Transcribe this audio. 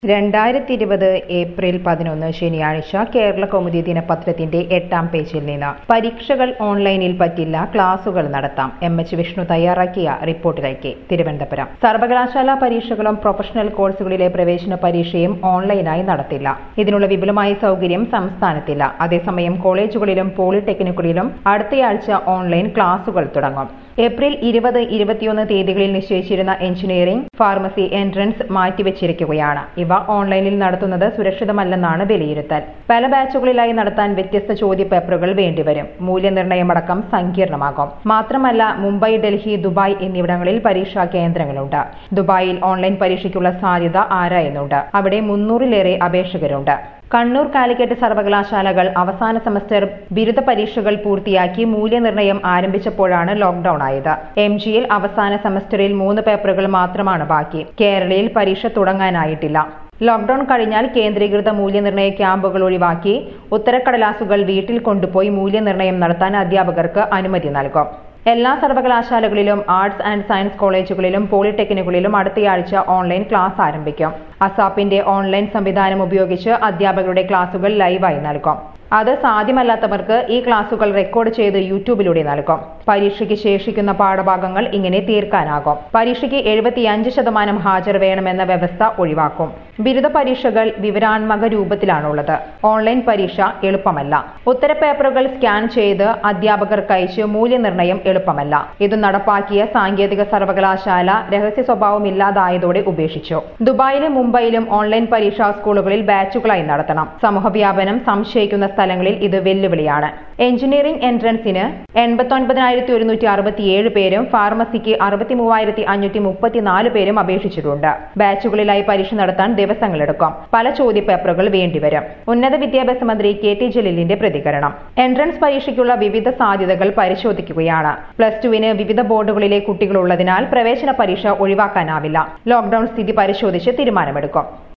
രണ്ടായിരത്തി ഇരുപത് ഏപ്രിൽ പതിനൊന്ന് ശനിയാഴ്ച കേരള കൗമുദി ദിനപത്രത്തിന്റെ എട്ടാം പേജിൽ നിന്ന് പരീക്ഷകൾ ഓൺലൈനിൽ പറ്റില്ല ക്ലാസുകൾ നടത്താം എം എച്ച് വിഷ്ണു തയ്യാറാക്കിയ റിപ്പോർട്ടിലേക്ക് തിരുവനന്തപുരം സർവകലാശാല പരീക്ഷകളും പ്രൊഫഷണൽ കോഴ്സുകളിലെ പ്രവേശന പരീക്ഷയും ഓൺലൈനായി നടത്തില്ല ഇതിനുള്ള വിപുലമായ സൗകര്യം സംസ്ഥാനത്തില്ല അതേസമയം കോളേജുകളിലും പോളിടെക്നിക്കുകളിലും അടുത്തയാഴ്ച ഓൺലൈൻ ക്ലാസുകൾ തുടങ്ങും ഏപ്രിൽ ഇരുപത് ഇരുപത്തിയൊന്ന് തീയതികളിൽ നിശ്ചയിച്ചിരുന്ന എഞ്ചിനീയറിംഗ് ഫാർമസി എൻട്രൻസ് മാറ്റിവെച്ചിരിക്കുകയാണ് ഇവ ഓൺലൈനിൽ നടത്തുന്നത് സുരക്ഷിതമല്ലെന്നാണ് വിലയിരുത്തൽ പല ബാച്ചുകളിലായി നടത്താൻ വ്യത്യസ്ത ചോദ്യപേപ്പറുകൾ വേണ്ടിവരും മൂല്യനിർണ്ണയമടക്കം സങ്കീർണമാകും മാത്രമല്ല മുംബൈ ഡൽഹി ദുബായ് എന്നിവിടങ്ങളിൽ പരീക്ഷാ കേന്ദ്രങ്ങളുണ്ട് ദുബായിൽ ഓൺലൈൻ പരീക്ഷയ്ക്കുള്ള സാധ്യത ആരായുന്നുണ്ട് അവിടെ മുന്നൂറിലേറെ അപേക്ഷകരുണ്ട് കണ്ണൂർ കാലിക്കറ്റ് സർവകലാശാലകൾ അവസാന സെമസ്റ്റർ ബിരുദ പരീക്ഷകൾ പൂർത്തിയാക്കി മൂല്യനിർണ്ണയം ആരംഭിച്ചപ്പോഴാണ് ലോക്ഡൌൺ ആയത് എം ജിയിൽ അവസാന സെമസ്റ്ററിൽ മൂന്ന് പേപ്പറുകൾ മാത്രമാണ് ബാക്കി കേരളയിൽ പരീക്ഷ തുടങ്ങാനായിട്ടില്ല ലോക്ഡൌൺ കഴിഞ്ഞാൽ കേന്ദ്രീകൃത മൂല്യനിർണ്ണയ ക്യാമ്പുകൾ ഒഴിവാക്കി ഉത്തരക്കടലാസുകൾ വീട്ടിൽ കൊണ്ടുപോയി മൂല്യനിർണ്ണയം നടത്താൻ അധ്യാപകർക്ക് അനുമതി നൽകും എല്ലാ സർവകലാശാലകളിലും ആർട്സ് ആൻഡ് സയൻസ് കോളേജുകളിലും പോളിടെക്നിക്കുകളിലും അടുത്തയാഴ്ച ഓൺലൈൻ ക്ലാസ് ആരംഭിക്കും അസാപ്പിന്റെ ഓൺലൈൻ സംവിധാനം ഉപയോഗിച്ച് അധ്യാപകരുടെ ക്ലാസുകൾ ലൈവായി നൽകും അത് സാധ്യമല്ലാത്തവർക്ക് ഈ ക്ലാസുകൾ റെക്കോർഡ് ചെയ്ത് യൂട്യൂബിലൂടെ നൽകും പരീക്ഷയ്ക്ക് ശേഷിക്കുന്ന പാഠഭാഗങ്ങൾ ഇങ്ങനെ തീർക്കാനാകും പരീക്ഷയ്ക്ക് എഴുപത്തിയഞ്ച് ശതമാനം ഹാജർ വേണമെന്ന വ്യവസ്ഥ ഒഴിവാക്കും ബിരുദ പരീക്ഷകൾ വിവരാത്മക രൂപത്തിലാണുള്ളത് ഓൺലൈൻ പരീക്ഷ എളുപ്പമല്ല ഉത്തരപേപ്പറുകൾ സ്കാൻ ചെയ്ത് അധ്യാപകർക്ക് അയച്ച് മൂല്യനിർണ്ണയം എളുപ്പമല്ല ഇത് നടപ്പാക്കിയ സാങ്കേതിക സർവകലാശാല രഹസ്യ സ്വഭാവം ഇല്ലാതായതോടെ ഉപേക്ഷിച്ചു ദുബായിലും മുംബൈയിലും ഓൺലൈൻ പരീക്ഷാ സ്കൂളുകളിൽ ബാച്ചുകളായി നടത്തണം സമൂഹവ്യാപനം സംശയിക്കുന്ന സ്ഥലങ്ങളിൽ ഇത് വെല്ലുവിളിയാണ് എഞ്ചിനീയറിംഗ് എൻട്രൻസിന് എൺപത്തൊൻപതിനായിരത്തി ഒരുന്നൂറ്റി അറുപത്തിയേഴ് പേരും ഫാർമസിക്ക് അറുപത്തി മൂവായിരത്തി അഞ്ഞൂറ്റി മുപ്പത്തിനാല് പേരും അപേക്ഷിച്ചിട്ടുണ്ട് ബാച്ചുകളിലായി പരീക്ഷ നടത്താൻ ദിവസങ്ങളെടുക്കും പല ചോദ്യപേപ്പറുകൾ വേണ്ടിവരും ഉന്നത വിദ്യാഭ്യാസ മന്ത്രി കെ ടി ജലീലിന്റെ പ്രതികരണം എൻട്രൻസ് പരീക്ഷയ്ക്കുള്ള വിവിധ സാധ്യതകൾ പരിശോധിക്കുകയാണ് പ്ലസ് ടുവിന് വിവിധ ബോർഡുകളിലെ കുട്ടികളുള്ളതിനാൽ പ്രവേശന പരീക്ഷ ഒഴിവാക്കാനാവില്ല ലോക്ഡൌൺ സ്ഥിതി പരിശോധിച്ച് തീരുമാനമെടുക്കും